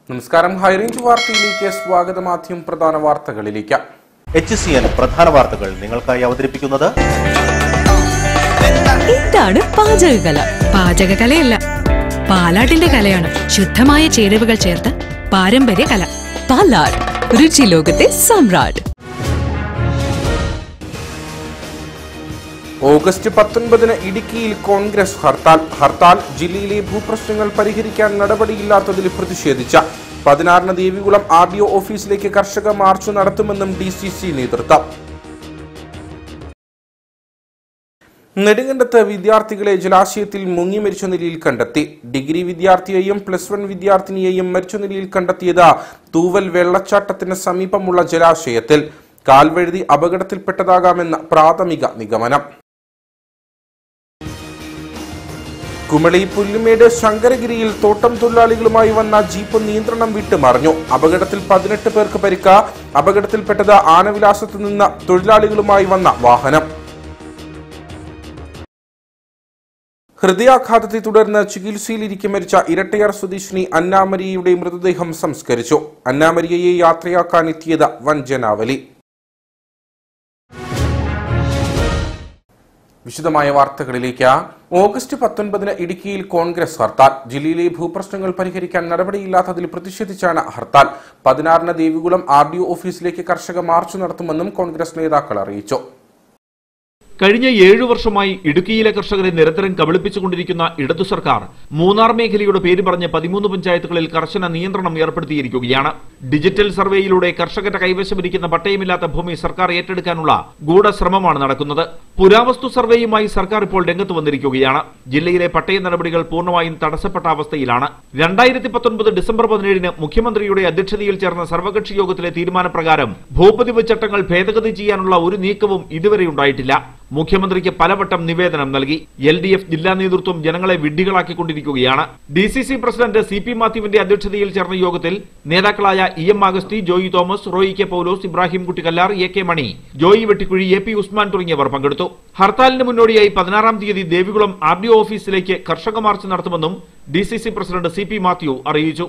നമസ്കാരം ഹൈറേഞ്ച് വാർത്തയിലേക്ക് സ്വാഗതം ആദ്യം പ്രധാന വാർത്തകളിലേക്ക് എച്ച് സി എൻ പ്രധാന വാർത്തകൾ നിങ്ങൾക്കായി അവതരിപ്പിക്കുന്നത് എന്താണ് പാചകകല പാചകകലയല്ല പാലാട്ടിന്റെ കലയാണ് ശുദ്ധമായ ചേരുവകൾ ചേർത്ത് പാരമ്പര്യ കല പാലാട് രുചി ലോകത്തെ സമ്രാട്ട് ഓഗസ്റ്റ് പത്തൊൻപതിന് ഇടുക്കിയിൽ കോൺഗ്രസ് ഹർത്താൽ ഹർത്താൽ ജില്ലയിലെ ഭൂപ്രശ്നങ്ങൾ പരിഹരിക്കാൻ നടപടിയില്ലാത്തതിൽ പ്രതിഷേധിച്ച പതിനാറിന് ദേവികുളം ആർ ഡി ഒ ഓഫീസിലേക്ക് കർഷക മാർച്ച് നടത്തുമെന്നും ഡി സി സി നേതൃത്വം നെടുങ്കണ്ടത്ത് വിദ്യാർത്ഥികളെ ജലാശയത്തിൽ മുങ്ങി മരിച്ച നിലയിൽ കണ്ടെത്തി ഡിഗ്രി വിദ്യാർത്ഥിയെയും പ്ലസ് വൺ വിദ്യാർത്ഥിനിയെയും മരിച്ച നിലയിൽ കണ്ടെത്തിയത് തൂവൽ വെള്ളച്ചാട്ടത്തിന് സമീപമുള്ള ജലാശയത്തിൽ കാൽവഴുതി അപകടത്തിൽപ്പെട്ടതാകാമെന്ന പ്രാഥമിക നിഗമനം കുമളി പുല്ലുമേട് ശങ്കരഗിരിയിൽ തോട്ടം തൊഴിലാളികളുമായി വന്ന ജീപ്പ് നിയന്ത്രണം വിട്ട് മറിഞ്ഞു അപകടത്തിൽ പതിനെട്ട് പേർക്ക് പരിക്ക അപകടത്തിൽപ്പെട്ടത് ആനവിലാസത്ത് നിന്ന് തൊഴിലാളികളുമായി വന്ന വാഹനം ഹൃദയാഘാതത്തെ തുടർന്ന് ചികിത്സയിലിരിക്കെ മരിച്ച ഇരട്ടയാർ സ്വദേശിനി അന്നാമരിയയുടെ മൃതദേഹം സംസ്കരിച്ചു അന്നാമരിയയെ യാത്രയാക്കാൻ എത്തിയത് വൻ ജനാവലി വിശദമായ വാർത്തകളിലേക്ക് ഓഗസ്റ്റ് പത്തൊൻപതിന് ഇടുക്കിയിൽ കോൺഗ്രസ് ഹർത്താൽ ജില്ലയിലെ ഭൂപ്രശ്നങ്ങൾ പരിഹരിക്കാൻ നടപടിയില്ലാത്തതിൽ പ്രതിഷേധിച്ചാണ് ഹർത്താൽ പതിനാറിന് ദേവികുളം ആർ ഡി ഒ ഓഫീസിലേക്ക് കർഷക മാർച്ച് നടത്തുമെന്നും കോൺഗ്രസ് നേതാക്കൾ അറിയിച്ചു കഴിഞ്ഞ ഏഴു വർഷമായി ഇടുക്കിയിലെ കർഷകരെ നിരന്തരം കബളിപ്പിച്ചുകൊണ്ടിരിക്കുന്ന ഇടതു സർക്കാർ മൂന്നാർ മേഖലയുടെ പേര് പറഞ്ഞ് പതിമൂന്ന് പഞ്ചായത്തുകളിൽ കർശന നിയന്ത്രണം ഏർപ്പെടുത്തിയിരിക്കുകയാണ് ഡിജിറ്റൽ സർവേയിലൂടെ കർഷകരുടെ കൈവശമിരിക്കുന്ന പട്ടയമില്ലാത്ത ഭൂമി സർക്കാർ ഏറ്റെടുക്കാനുള്ള ഗൂഢശ്രമമാണ് നടക്കുന്നത് പുരാവസ്തു സർവേയുമായി സർക്കാർ ഇപ്പോൾ രംഗത്ത് വന്നിരിക്കുകയാണ് ജില്ലയിലെ പട്ടയ നടപടികൾ പൂർണ്ണമായും തടസ്സപ്പെട്ട അവസ്ഥയിലാണ് രണ്ടായിരത്തി പത്തൊൻപത് ഡിസംബർ പതിനേഴിന് മുഖ്യമന്ത്രിയുടെ അധ്യക്ഷതയിൽ ചേർന്ന സർവകക്ഷി യോഗത്തിലെ തീരുമാനപ്രകാരം ഭൂപതിവ് ചട്ടങ്ങൾ ഭേദഗതി ചെയ്യാനുള്ള ഒരു നീക്കവും ഇതുവരെ ഉണ്ടായിട്ടില്ല മുഖ്യമന്ത്രിക്ക് പലവട്ടം നിവേദനം നൽകി എൽ ഡി എഫ് ജില്ലാ നേതൃത്വം ജനങ്ങളെ വിഡ്ഢികളാക്കിക്കൊണ്ടിരിക്കുകയാണ് D C C president C P മാത്യുവിന്റെ അധ്യക്ഷതയിൽ ചേർന്ന യോഗത്തിൽ നേതാക്കളായ E M Agasthi Joy Thomas Roy K Paulose Ibrahim Kuttikkallar A K Mani Joy Vettikuzhi A P Usman തുടങ്ങിയവർ പങ്കെടുത്തു ഹർത്താലിന് മുന്നോടിയായി പതിനാറാം തീയതി ദേവികുളം ആർ ഡി ഒ ഓഫീസിലേക്ക് കർഷക മാർച്ച് നടത്തുമെന്നും D C C president C P Mathew അറിയിച്ചു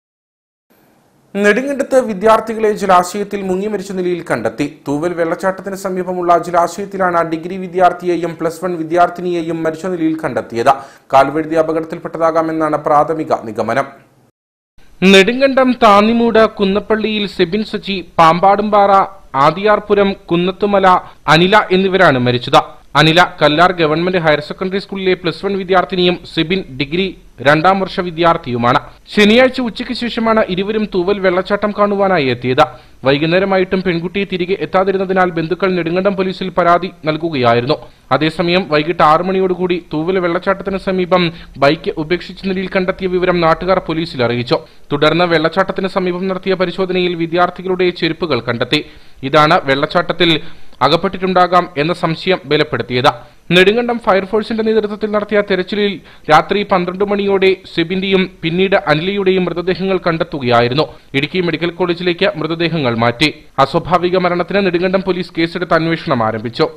നെടുങ്കണ്ടത്ത് വിദ്യാർത്ഥികളെ ജലാശയത്തിൽ മുങ്ങി മരിച്ച നിലയിൽ കണ്ടെത്തി തൂവൽ വെള്ളച്ചാട്ടത്തിന് സമീപമുള്ള ജലാശയത്തിലാണ് ഡിഗ്രി വിദ്യാർത്ഥിയെയും പ്ലസ് വൺ വിദ്യാർത്ഥിനിയെയും മരിച്ച നിലയിൽ കണ്ടെത്തിയത് കാൽവഴുതി അപകടത്തിൽപ്പെട്ടതാകാമെന്നാണ് പ്രാഥമിക നിഗമനം നെടുങ്കണ്ടം താന്നിമൂട് കുന്നപ്പള്ളിയിൽ സെബിൻ സജി പാമ്പാടുംപാറ ആദിയാർപുരം കുന്നത്തുമല അനില എന്നിവരാണ് മരിച്ചത് Anila Kallar government higher secondary സ്കൂളിലെ പ്ലസ് വൺ വിദ്യാർത്ഥിനിയും സെബിൻ ഡിഗ്രി രണ്ടാം വർഷ വിദ്യാർത്ഥിയുമാണ് ശനിയാഴ്ച ഉച്ചയ്ക്ക് ശേഷമാണ് ഇരുവരും തൂവൽ വെള്ളച്ചാട്ടം കാണുവാനായി എത്തിയത് വൈകുന്നേരമായിട്ടും പെൺകുട്ടി തിരികെ എത്താതിരുന്നതിനാൽ ബന്ധുക്കൾ നെടുങ്കണ്ടം പോലീസിൽ പരാതി നൽകുകയായിരുന്നു അതേസമയം വൈകിട്ട് ആറു മണിയോടുകൂടി തൂവൽ വെള്ളച്ചാട്ടത്തിന് സമീപം ബൈക്ക് ഉപേക്ഷിച്ച നിലയിൽ കണ്ടെത്തിയ വിവരം നാട്ടുകാർ പോലീസിൽ അറിയിച്ചു തുടർന്ന് വെള്ളച്ചാട്ടത്തിന് സമീപം നടത്തിയ പരിശോധനയിൽ വിദ്യാർത്ഥികളുടെ ചെരുപ്പുകൾ കണ്ടെത്തി ഇതാണ് വെള്ളച്ചാട്ടത്തിൽ അകപ്പെട്ടിട്ടുണ്ടാകാം എന്ന സംശയം ബലപ്പെടുത്തിയത് നെടുങ്കണ്ടം ഫയർഫോഴ്സിന്റെ നേതൃത്വത്തിൽ നടത്തിയ തെരച്ചിലിൽ രാത്രി പന്ത്രണ്ട് മണിയോടെ സെബിന്റെയും പിന്നീട് അനിലയുടെയും മൃതദേഹങ്ങൾ കണ്ടെത്തുകയായിരുന്നു ഇടുക്കി മെഡിക്കൽ കോളേജിലേക്ക് മൃതദേഹങ്ങൾ മാറ്റി അസ്വാഭാവിക മരണത്തിന് നെടുങ്കണ്ടം പോലീസ് കേസെടുത്ത് അന്വേഷണം ആരംഭിച്ചു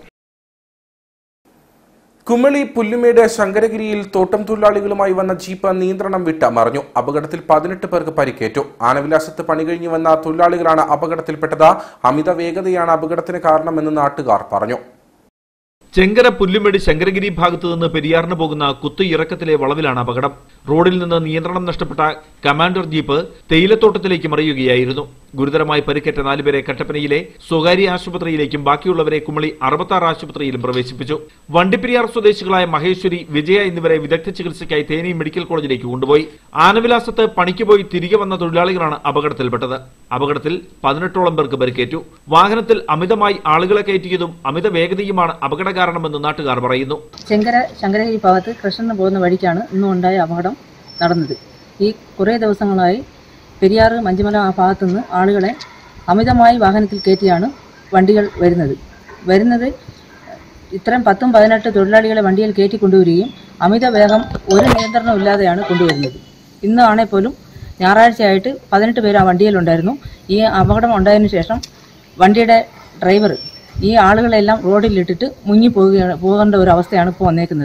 കുമളി പുല്ലുമേട് ശങ്കരഗിരിയിൽ തോട്ടം തൊഴിലാളികളുമായി വന്ന ജീപ്പ് നിയന്ത്രണം വിട്ട് മറിഞ്ഞു അപകടത്തിൽ പതിനെട്ട് പേർക്ക് പരിക്കേറ്റു ആനവിലാസത്ത് പണി കഴിഞ്ഞു വന്ന തൊഴിലാളികളാണ് അപകടത്തിൽപ്പെട്ടത് അമിത വേഗതയാണ് അപകടത്തിന് കാരണമെന്ന് നാട്ടുകാർ പറഞ്ഞു ചെങ്കര പുല്ലുമേട് ശങ്കരഗിരി ഭാഗത്തു നിന്ന് പെരിയാറിന് പോകുന്ന കുത്തു ഇറക്കത്തിലെ വളവിലാണ് അപകടം റോഡിൽ നിന്ന് നിയന്ത്രണം നഷ്ടപ്പെട്ട കമാൻഡർ ജീപ്പ് തേയിലത്തോട്ടത്തിലേക്ക് മറിയുകയായിരുന്നു ഗുരുതരമായി പരിക്കേറ്റ നാലുപേരെ കട്ടപ്പനയിലെ സ്വകാര്യ ആശുപത്രിയിലേക്കും ബാക്കിയുള്ളവരെ കുമളി അറുപത്താറ് ആശുപത്രിയിലും പ്രവേശിപ്പിച്ചു വണ്ടിപ്പെരിയാർ സ്വദേശികളായ മഹേശ്വരി വിജയ എന്നിവരെ വിദഗ്ധ ചികിത്സയ്ക്കായി തേനി മെഡിക്കൽ കോളേജിലേക്ക് കൊണ്ടുപോയി ആനവിലാസത്ത് പണിക്ക് പോയി തിരികെ വന്ന തൊഴിലാളികളാണ് അപകടത്തിൽപ്പെട്ടത് അപകടത്തിൽ പതിനെട്ടോളം പേർക്ക് പരിക്കേറ്റു വാഹനത്തിൽ അമിതമായി ആളുകളെ കയറ്റിയതും അമിത വേഗതയുമാണ് അപകട കാരണമെന്ന് നാട്ടുകാർ പറയുന്നു ശങ്കര ശങ്കരഗിരി ഭാഗത്ത് കൃഷ്ണന് പോകുന്ന വഴിക്കാണ് ഇന്നും ഉണ്ടായ അപകടം നടന്നത് ഈ കുറേ ദിവസങ്ങളായി പെരിയാറ് മഞ്ചുമല ആ ഭാഗത്തുനിന്ന് ആളുകളെ അമിതമായി വാഹനത്തിൽ കയറ്റിയാണ് വണ്ടികൾ വരുന്നത് വരുന്നത് ഇത്രയും പത്തും പതിനെട്ട് തൊഴിലാളികളെ വണ്ടിയിൽ കയറ്റി കൊണ്ടുവരികയും അമിത വേഗം ഒരു നിയന്ത്രണം ഇല്ലാതെയാണ് കൊണ്ടുവരുന്നത് ഇന്ന് ആണേ പോലും ഞായറാഴ്ചയായിട്ട് പതിനെട്ട് പേര് ആ വണ്ടിയിലുണ്ടായിരുന്നു ഈ അപകടം ഉണ്ടായതിനു ശേഷം വണ്ടിയുടെ ഡ്രൈവർ ഈ ആളുകളെല്ലാം റോഡിലിട്ടിട്ട് മുങ്ങി പോവുകയാണ് പോകേണ്ട ഒരു അവസ്ഥയാണ് ഇപ്പോൾ വന്നേക്കുന്നത്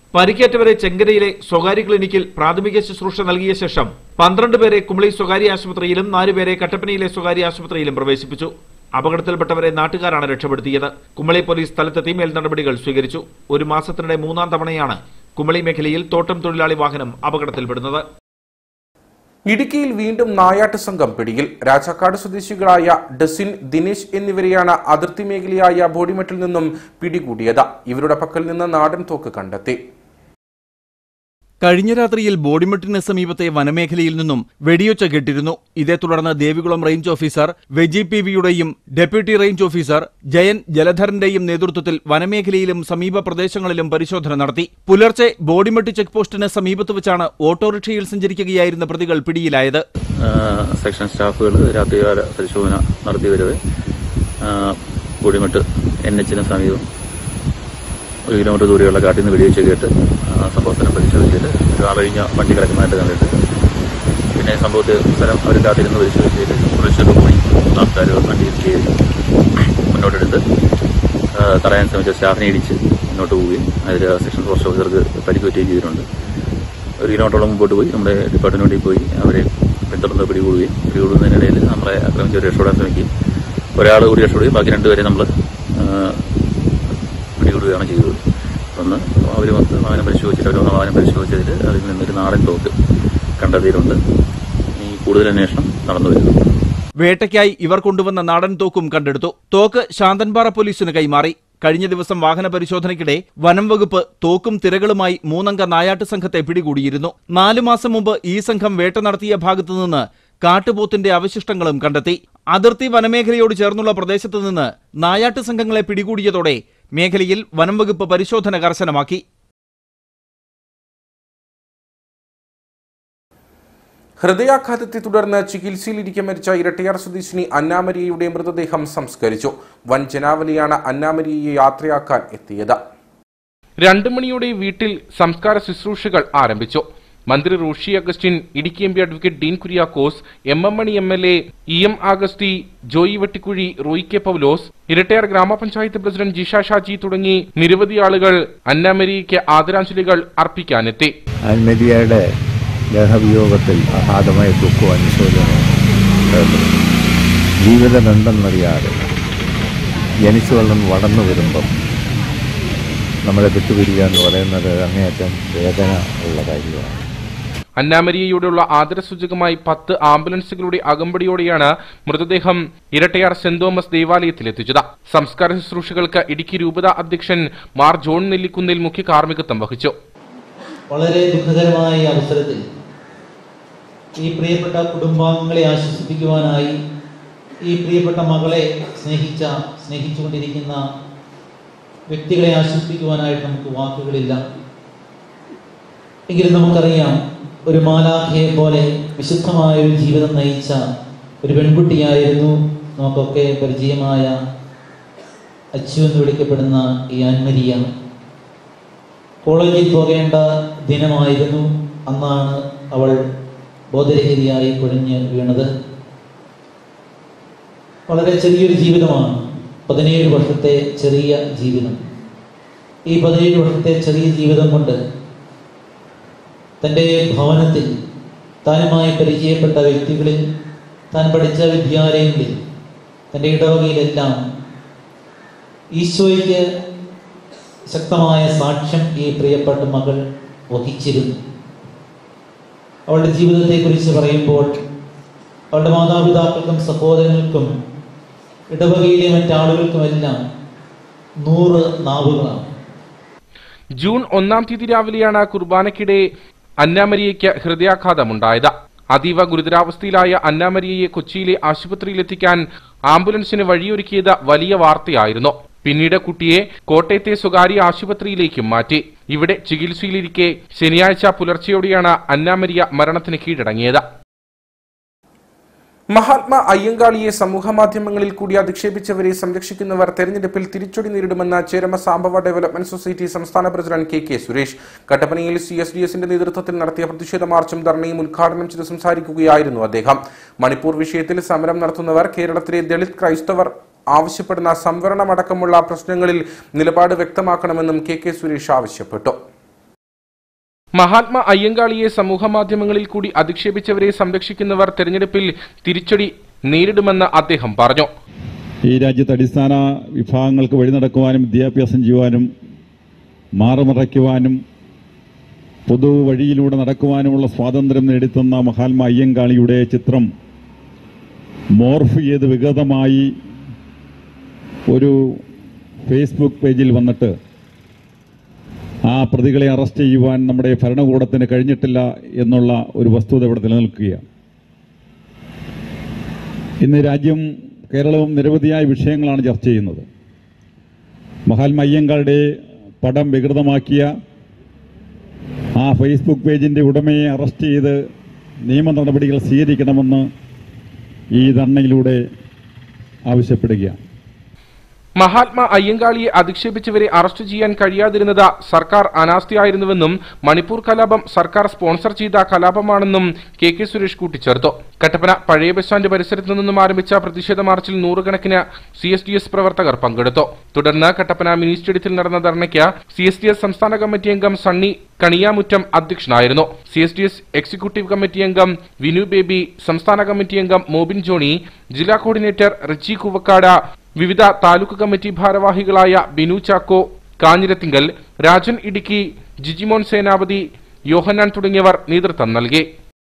പരിക്കേറ്റവരെ ചെങ്കരയിലെ സ്വകാര്യ ക്ലിനിക്കിൽ പ്രാഥമിക ശുശ്രൂഷ നൽകിയ ശേഷം പന്ത്രണ്ട് പേരെ കുമളി സ്വകാര്യ ആശുപത്രിയിലും നാലുപേരെ കട്ടപ്പനയിലെ സ്വകാര്യ ആശുപത്രിയിലും പ്രവേശിപ്പിച്ചു അപകടത്തിൽപ്പെട്ടവരെ നാട്ടുകാരാണ് രക്ഷപ്പെടുത്തിയത് കുമളി പോലീസ് സ്ഥലത്തെത്തി മേൽ നടപടികൾ സ്വീകരിച്ചു ഒരു മാസത്തിനിടെ മൂന്നാം തവണയാണ് കുമളി മേഖലയിൽ തോട്ടം തൊഴിലാളി വാഹനം അപകടത്തിൽപ്പെടുന്നത് ഇടുക്കിയിൽ വീണ്ടും നായാട്ട് സംഘം പിടിയിൽ രാജാക്കാട് സ്വദേശികളായ ഡസിൻ ദിനേശ് എന്നിവരെയാണ് അതിർത്തി മേഖലയായ ബോഡിമെട്ടിൽ നിന്നും പിടികൂടിയത് ഇവരുടെ പക്കൽ നിന്ന് നാടൻ തോക്ക് കണ്ടെത്തി കഴിഞ്ഞ രാത്രിയിൽ ബോഡിമെട്ടിന് സമീപത്തെ വനമേഖലയിൽ നിന്നും വെടിയൊച്ച കേട്ടിരുന്നു ഇതേ തുടർന്ന് Devikulam range officer Viji P വിയുടെയും ഡെപ്യൂട്ടി റേഞ്ച് ഓഫീസർ ജയൻ ജലധറിന്റെയും നേതൃത്വത്തിൽ വനമേഖലയിലും സമീപ പ്രദേശങ്ങളിലും പരിശോധന നടത്തി പുലർച്ചെ ബോഡിമെട്ട് ചെക്ക് പോസ്റ്റിന് സമീപത്ത് വെച്ചാണ് ഓട്ടോറിക്ഷയിൽ സഞ്ചരിക്കുകയായിരുന്ന പ്രതികൾ പിടിയിലായത് സെക്ഷൻ സ്റ്റാഫുകൾ രാത്രികാല പരിശോധന നടത്തി വരവെ കൂടിമട്ട് എൻ എച്ചിന് സമീപം ഒരു കിലോമീറ്റർ ദൂരെയുള്ള കാട്ടിൽ നിന്ന് വെടിവെച്ച് കേട്ട് ആ സംഭവസ്ഥലം പരിശോധിച്ചിട്ട് ഒരാളഴിഞ്ഞ വണ്ടി കിടക്കുന്നതായിട്ട് കണ്ടിട്ട് പിന്നെ സംഭവത്തെ സ്ഥലം അവർ കാത്തിരുന്ന് പരിശോധിച്ചിട്ട് പുളിച്ചൊക്കെ പോയി ആൾക്കാർ വണ്ടിയിൽ കയറി മുന്നോട്ടെടുത്ത് ആ, തടയാൻ ശ്രമിച്ച സ്റ്റാഫിനെ ഇടിച്ച് മുന്നോട്ട് പോവുകയും അതിൽ സെക്ഷൻ ഫോറസ്റ്റ് ഓഫീസർക്ക് പരിക്കുപറ്റുകയും ചെയ്തിട്ടുണ്ട് ഒരു കിലോമീറ്ററോളം മുമ്പോട്ട് പോയി നമ്മുടെ ഡിപ്പാർട്ട്മെന്റിൽ പോയി അവരെ പിന്തുടർന്ന് പിടികൂടുകയും പിടികൂടുന്നതിനിടയിൽ നമ്മളെ ആക്രമിച്ച് രക്ഷപ്പെടാൻ ശ്രമിക്കുകയും ഒരാൾ കൂടി രക്ഷപ്പെടുകയും ബാക്കി രണ്ടുപേരെ നമ്മൾ പിടികൂടുകയാണ് ചെയ്തത് ഒന്ന് അവർ മൊത്തം വാഹനം പരിശോധിച്ചിട്ട് അവർ വാഹനം പരിശോധിച്ചതിൽ അതിൽ നിന്നൊരു നാടൻ തോക്ക് കണ്ടെത്തിയിട്ടുണ്ട് ഈ കൂടുതൽ അന്വേഷണം നടന്നു വരുന്നു വേട്ടയ്ക്കായി ഇവർ കൊണ്ടുവന്ന നാടൻ തോക്കും കണ്ടെടുത്തു തോക്ക് ശാന്തൻപാറ പോലീസിന് കൈമാറി കഴിഞ്ഞ ദിവസം വാഹന പരിശോധനയ്ക്കിടെ വനം വകുപ്പ് തോക്കും തിരകളുമായി മൂന്നംഗ നായാട്ട് സംഘത്തെ പിടികൂടിയിരുന്നു നാലു മാസം മുമ്പ് ഈ സംഘം വേട്ട നടത്തിയ ഭാഗത്തുനിന്ന് കാട്ടുപോത്തിന്റെ അവശിഷ്ടങ്ങളും കണ്ടെത്തി അതിർത്തി വനമേഖലയോട് ചേർന്നുള്ള പ്രദേശത്ത് നിന്ന് നായാട്ട് സംഘങ്ങളെ പിടികൂടിയതോടെ മേഖലയിൽ വനം വകുപ്പ് പരിശോധന കർശനമാക്കി ഹൃദയാഘാതത്തെ തുടർന്ന് ചികിത്സയിലിരിക്കെ മരിച്ച ഇരട്ടയാർ സ്വദേശിനി അന്നാമരിയയുടെ മൃതദേഹം സംസ്കരിച്ചു വൻ ജനാവലിയാണ് അന്നാമരിയയെ യാത്രയാക്കാൻ എത്തിയത് രണ്ടു മണിയോടെ വീട്ടിൽ സംസ്കാര ശുശ്രൂഷകൾ ആരംഭിച്ചു മന്ത്രി Roshi Augustine Idukki M P advocate Dean Kuriakose M M Mani M L A E M Augusthy Joy Vettikuzhy Roy K Paulose Erattayar ഗ്രാമപഞ്ചായത്ത് പ്രസിഡന്റ് ജിഷ ഷാജി തുടങ്ങി നിരവധി ആളുകൾ അന്നാമരിയയ്ക്ക് ആദരാഞ്ജലികൾ അർപ്പിക്കാനെത്തി ആൻമരിയയുടെ ദേഹവിയോഗത്തിൽ അഗാധമായ ദുഃഖവും അനുശോചനവും ഉണ്ട്. ജീവിതമെന്തെന്നറിയാതെ ജനിച്ചു വളർന്ന് വളർന്നു വരുമ്പം നമ്മളെ വിട്ടുപിരിയുക എന്ന് പറയുന്നത് അങ്ങേയറ്റം വേദന ഉള്ള കാര്യമാണ് അന്നാമരിയയോടുള്ള ആദരസൂചകമായി പത്ത് ആംബുലൻസുകളുടെ അകമ്പടിയോടെയാണ് മൃതദേഹം ഇരട്ടയാർ സെന്റ് തോമസ് ദേവാലയത്തിലെത്തിച്ചത് സംസ്കാര ശുശ്രൂഷകൾക്ക് ഇടുക്കി രൂപത അധ്യക്ഷൻ മാർ ജോൺ നെല്ലിക്കുന്നിൽ മുഖ്യ കാർമ്മികത്വം വഹിച്ചു വളരെ ദുഃഖകരമായ ഈ അവസരത്തിൽ ഈ പ്രിയപ്പെട്ട കുടുംബാംഗങ്ങളെ ആശ്വസിപ്പിക്കുവാനായി ഈ പ്രിയപ്പെട്ട മകളെ സ്നേഹിച്ച സ്നേഹിച്ചുകൊണ്ടിരിക്കുന്ന വ്യക്തികളെ ആശ്വസിപ്പിക്കുവാനായിട്ട് നമുക്ക് വാക്കുകളില്ല എങ്കിലും നമുക്കറിയാം ഒരു മാലാഖയെ പോലെ വിശുദ്ധമായ ഒരു ജീവിതം നയിച്ച ഒരു പെൺകുട്ടിയായിരുന്നു നമുക്കൊക്കെ പരിചയമായ അച്ചു എന്ന് വിളിക്കപ്പെടുന്ന ഈ ആൻമരിയ കോളേജിൽ പോകേണ്ട ദിനമായിരുന്നു അന്നാണ് അവൾ ബോധരഹിതയായി കുഴഞ്ഞ് വീണത് വളരെ ചെറിയൊരു ജീവിതമാണ് പതിനേഴ് വർഷത്തെ ചെറിയ ജീവിതം ഈ പതിനേഴ് വർഷത്തെ ചെറിയ ജീവിതം കൊണ്ട് തൻ്റെ ഭവനത്തിൽ താനുമായി പരിചയപ്പെട്ട വ്യക്തികളിൽ താൻ പഠിച്ച വിദ്യാലയങ്ങളിൽ തൻ്റെ ഇടവകയിലെല്ലാം ഈശോയ്ക്ക് ശക്തമായ സാക്ഷ്യം ഈ പ്രിയപ്പെട്ട മകൾ വഹിച്ചിരുന്നു അവളുടെ ജീവിതത്തെക്കുറിച്ച് പറയുമ്പോൾ അവളുടെ മാതാപിതാക്കൾക്കും സഹോദരങ്ങൾക്കും ഇടവകയിലെ മറ്റാളുകൾക്കുമെല്ലാം നൂറ് നാവുകളാണ് ജൂൺ ഒന്നാം തീയതി രാവിലെയാണ് കുർബാനയ്ക്കിടെ അന്നാമരിയയ്ക്ക് ഹൃദയാഘാതമുണ്ടായത് അതീവ ഗുരുതരാവസ്ഥയിലായ അന്നാമരിയയെ കൊച്ചിയിലെ ആശുപത്രിയിലെത്തിക്കാൻ ആംബുലൻസിന് വഴിയൊരുക്കിയത് വലിയ വാർത്തയായിരുന്നു പിന്നീട് കുട്ടിയെ കോട്ടയത്തെ സ്വകാര്യ ആശുപത്രിയിലേക്കും മാറ്റി ഇവിടെ ചികിത്സയിലിരിക്കെ ശനിയാഴ്ച പുലർച്ചെയോടെയാണ് അന്നാമരിയ മരണത്തിന് കീഴടങ്ങിയത് മഹാത്മാ അയ്യങ്കാളിയെ സമൂഹമാധ്യമങ്ങളിൽ കൂടി അധിക്ഷേപിച്ചവരെ സംരക്ഷിക്കുന്നവർ തെരഞ്ഞെടുപ്പിൽ തിരിച്ചടി നേരിടുമെന്ന് ചേരമ സാംബവ ഡെവലപ്മെന്റ് സൊസൈറ്റി സംസ്ഥാന പ്രസിഡന്റ് കെ കെ സുരേഷ് കട്ടപ്പനയിൽ സി എസ് ഡി എസിന്റെ നേതൃത്വത്തിൽ നടത്തിയ പ്രതിഷേധ മാർച്ചും ധർണയും ഉദ്ഘാടനം ചെയ്ത് സംസാരിക്കുകയായിരുന്നു അദ്ദേഹം മണിപ്പൂർ വിഷയത്തിൽ സമരം നടത്തുന്നവർ കേരളത്തിലെ ദളിത് ക്രൈസ്തവർ ആവശ്യപ്പെടുന്ന സംവരണമടക്കമുള്ള പ്രശ്നങ്ങളിൽ നിലപാട് വ്യക്തമാക്കണമെന്നും കെ കെ സുരേഷ് ആവശ്യപ്പെട്ടു മഹാത്മാ അയ്യങ്കാളിയെ സമൂഹമാധ്യമങ്ങളിൽ കൂടി അധിക്ഷേപിച്ചവരെ സംരക്ഷിക്കുന്നവർ തെരഞ്ഞെടുപ്പിൽ തിരിച്ചടി നേരിടുമെന്ന് അദ്ദേഹം പറഞ്ഞു ഈ രാജ്യത്തെ അടിസ്ഥാന വിഭാഗങ്ങൾക്ക് വഴി നടക്കുവാനും വിദ്യാഭ്യാസം ചെയ്യുവാനും മാറുമറയ്ക്കുവാനും പൊതു വഴിയിലൂടെ നടക്കുവാനുമുള്ള സ്വാതന്ത്ര്യം നേടിത്തന്ന മഹാത്മാ അയ്യങ്കാളിയുടെ ചിത്രം മോർഫ് ചെയ്ത് വിഗതമായി ഒരു ഫേസ്ബുക്ക് പേജിൽ വന്നിട്ട് ആ പ്രതികളെ അറസ്റ്റ് ചെയ്യുവാൻ നമ്മുടെ ഭരണകൂടത്തിന് കഴിഞ്ഞിട്ടില്ല എന്നുള്ള ഒരു വസ്തുത ഇവിടെ നിലനിൽക്കുകയാണ് ഇന്ന് രാജ്യം കേരളവും നിരവധിയായ വിഷയങ്ങളാണ് ചർച്ച ചെയ്യുന്നത് മഹാത്മാ അയ്യങ്കാളുടെ പടം വികൃതമാക്കിയ ആ ഫേസ്ബുക്ക് പേജിൻ്റെ ഉടമയെ അറസ്റ്റ് ചെയ്ത് നിയമ നടപടികൾ സ്വീകരിക്കണമെന്ന് ഈ ധർണയിലൂടെ ആവശ്യപ്പെടുകയാണ് മഹാത്മാ അയ്യങ്കാളിയെ അധിക്ഷേപിച്ചവരെ അറസ്റ്റ് ചെയ്യാൻ കഴിയാതിരുന്നത് സർക്കാർ അനാസ്ഥയായിരുന്നുവെന്നും മണിപ്പൂർ കലാപം സർക്കാർ സ്പോൺസർ ചെയ്ത കലാപമാണെന്നും കെ കെ സുരേഷ് കൂട്ടിച്ചേർത്തു കട്ടപ്പന പഴയ ബസ് സ്റ്റാൻഡ് പരിസരത്തു നിന്നും ആരംഭിച്ച പ്രതിഷേധ മാർച്ചിൽ നൂറുകണക്കിന് സി എസ് ഡി എസ് പ്രവർത്തകർ പങ്കെടുത്തു തുടർന്ന് കട്ടപ്പന മിനി സ്റ്റേഡിയത്തിൽ നടന്ന ധർണയ്ക്ക് സി എസ് ഡി എസ് സംസ്ഥാന കമ്മിറ്റി അംഗം സണ്ണി കണിയാമുറ്റം അധ്യക്ഷനായിരുന്നു C S D S executive committee അംഗം വിനു ബേബി സംസ്ഥാന കമ്മിറ്റി അംഗം മോബിൻ ജോണി ജില്ലാ കോർഡിനേറ്റർ റിച്ചി കുവക്കാട് വിവിധ താലൂക്ക് കമ്മിറ്റി ഭാരവാഹികളായ ബിനു ചാക്കോ കാഞ്ഞിരത്തിങ്കൽ രാജൻ ഇടുക്കി ജിജിമോൻ സേനാപതി യോഹന്നാൻ തുടങ്ങിയവർ നേതൃത്വം നൽകി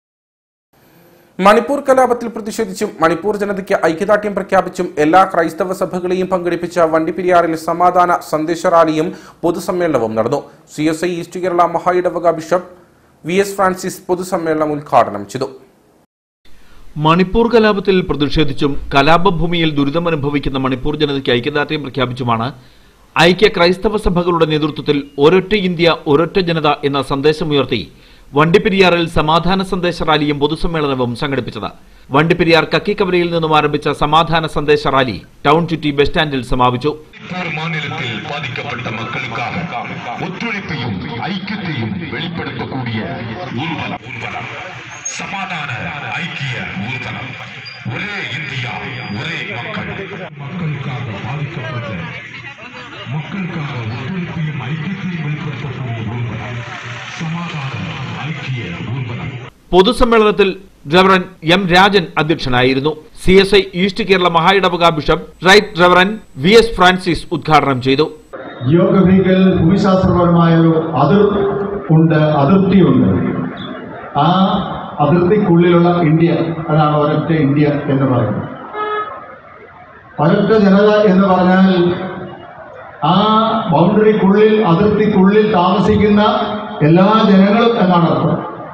മണിപ്പൂർ കലാപത്തിൽ പ്രതിഷേധിച്ചും മണിപ്പൂർ ജനതയ്ക്ക് ഐക്യദാർഢ്യം പ്രഖ്യാപിച്ചും എല്ലാ ക്രൈസ്തവ സഭകളെയും പങ്കെടുപ്പിച്ച വണ്ടിപ്പെരിയാറിൽ സമാധാന സന്ദേശ റാലിയും പൊതുസമ്മേളനവും നടന്നു C S I east Kerala മഹായിടവക ബിഷപ്പ് വി എസ് ഫ്രാൻസിസ് പൊതുസമ്മേളനം ഉദ്ഘാടനം ചെയ്തു മണിപ്പൂർ കലാപത്തിൽ പ്രതിഷേധിച്ചും കലാപഭൂമിയിൽ ദുരിതമനുഭവിക്കുന്ന മണിപ്പൂർ ജനതയ്ക്ക് ഐക്യദാർഢ്യം പ്രഖ്യാപിച്ചുമാണ് ഐക്യ ക്രൈസ്തവ സഭകളുടെ നേതൃത്വത്തിൽ ഒരൊറ്റ ഇന്ത്യ ഒരൊറ്റ ജനത എന്ന സന്ദേശമുയർത്തി വണ്ടിപ്പെരിയാറിൽ സമാധാന സന്ദേശ റാലിയും പൊതുസമ്മേളനവും സംഘടിപ്പിച്ചത് വണ്ടിപ്പെരിയാർ കക്കിക്കവലയിൽ നിന്നും ആരംഭിച്ച സമാധാന സന്ദേശ റാലി ടൗൺ ചുറ്റി ബസ് സ്റ്റാൻഡിൽ സമാപിച്ചു மாநிலத்தில் பாதிக்கப்பட்ட மக்களுக்காக ஒத்துழைப்பையும் ஐக்கியத்தையும் வெளிப்படுத்தக்கூடிய ஊர்வலம் ஊர்வலம் சமாதான ஐக்கிய ஊர்வலம் ஒரே இந்தியா ஒரே மக்கள் மக்களுக்காக பாதிக்கப்பட்ட மக்களுக்காக ஒத்துழைப்பையும் ஐக்கியத்தையும் வெளிப்படுத்தக்கூடிய ஊர்வலம் சமாதான ஐக்கிய ஊர்வலம் പൊതുസമ്മേളനത്തിൽ റവറൻ എം രാജൻ അധ്യക്ഷനായിരുന്നു C S I east Kerala മഹായിടവക bishop right reverend V S Francis ഉദ്ഘാടനം ചെയ്തു ജിയോഗ്രഫിക്കൽ ഭൂമിശാസ്ത്രപരമായ ഒരു അതിർ ഉണ്ട് അതിർത്തിയുണ്ട് ആ അതിർത്തിക്കുള്ളിലുള്ള ഇന്ത്യ അതാണ് ഒരൊറ്റ ഇന്ത്യ എന്ന് പറയുന്നത് ഒരൊറ്റ ജനത എന്ന് പറഞ്ഞാൽ ആ ബൗണ്ടറിക്കുള്ളിൽ അതിർത്തിക്കുള്ളിൽ താമസിക്കുന്ന എല്ലാ ജനങ്ങളും എന്നാണ് അർത്ഥം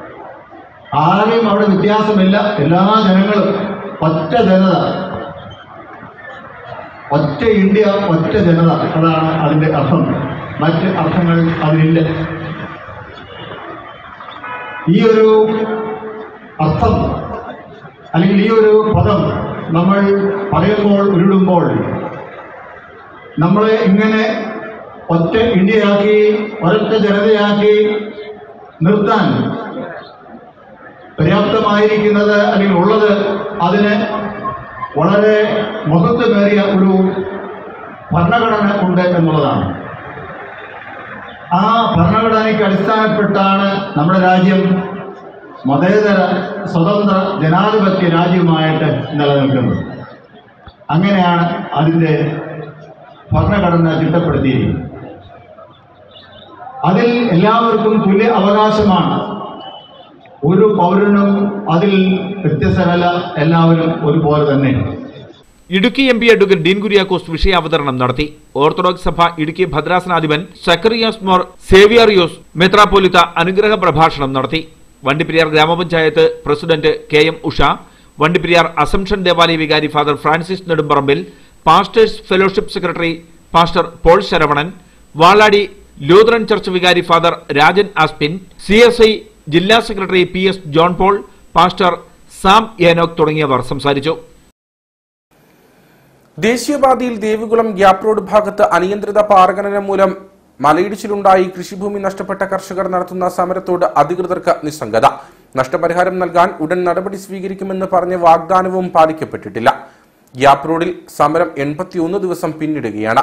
ആരെയും അവിടെ വ്യത്യാസമില്ല എല്ലാ ജനങ്ങളും ഒറ്റ ജനത ഒറ്റ ഇന്ത്യ ഒറ്റ ജനത അതാണ് അതിൻ്റെ അർത്ഥം മറ്റ് അർത്ഥങ്ങൾ അതിനില്ല ഈ ഒരു അർത്ഥം അല്ലെങ്കിൽ ഈ ഒരു പദം നമ്മൾ പറയുമ്പോൾ ഉരുടുമ്പോൾ നമ്മളെ ഇങ്ങനെ ഒറ്റ ഇന്ത്യയാക്കി ഒരൊറ്റ ജനതയാക്കി നിർത്താൻ പര്യാപ്തമായിരിക്കുന്നത് അല്ലെങ്കിൽ ഉള്ളത് അതിന് വളരെ മഹത്വമേറിയ ഒരു ഭരണഘടന ഉണ്ട് എന്നുള്ളതാണ് ആ ഭരണഘടനയ്ക്ക് അടിസ്ഥാനപ്പെട്ടാണ് നമ്മുടെ രാജ്യം മതേതര സ്വതന്ത്ര ജനാധിപത്യ രാജ്യമായിട്ട് നിലനിൽക്കുന്നത് അങ്ങനെയാണ് അതിൻ്റെ ഭരണഘടന ചിട്ടപ്പെടുത്തിയിരിക്കുന്നത് അതിൽ എല്ലാവർക്കും തുല്യ അവകാശമാണ് ഒരു പൗരനും അതിൽ വ്യത്യസ്തരല്ല എല്ലാവരും ഒരുപോലെ തന്നെ Idukki M P advocate Dean Kuriakose വിഷയാവതരണം നടത്തി ഓർത്തഡോക്സ് സഭ ഇടുക്കി ഭദ്രാസനാധിപൻ സക്കറിയാസ് മോർ സേവിയറിയോസ് മെത്രാപ്പോലിത്ത അനുഗ്രഹ പ്രഭാഷണം നടത്തി വണ്ടിപ്പെരിയാർ ഗ്രാമപഞ്ചായത്ത് president K M Usha Vandiperiyar assumption ദേവാലയ വികാരി father Francis Nedumparambil pastors fellowship secretary pastor Paul Saravanan Valadi Lutheran church വികാരി father Rajan Aspin C S I ജില്ലാ secretary P S John Paul pastor Sam Enoch തുടങ്ങിയവർ സംസാരിച്ചു ദേശീയപാതയിൽ ദേവികുളം ഗ്യാപ് റോഡ് ഭാഗത്ത് അനിയന്ത്രിത പാറഖനനം മൂലം മലയിടിച്ചിലുണ്ടായി കൃഷിഭൂമി നഷ്ടപ്പെട്ട കർഷകർ നടത്തുന്ന സമരത്തോട് അധികൃതർക്ക് നിസ്സംഗത നഷ്ടപരിഹാരം നൽകാൻ ഉടൻ നടപടി സ്വീകരിക്കുമെന്ന് പറഞ്ഞ വാഗ്ദാനവും പാലിക്കപ്പെട്ടിട്ടില്ല ഗ്യാപ് റോഡിൽ സമരം എൺപത്തിയൊന്ന് ദിവസം പിന്നിടുകയാണ്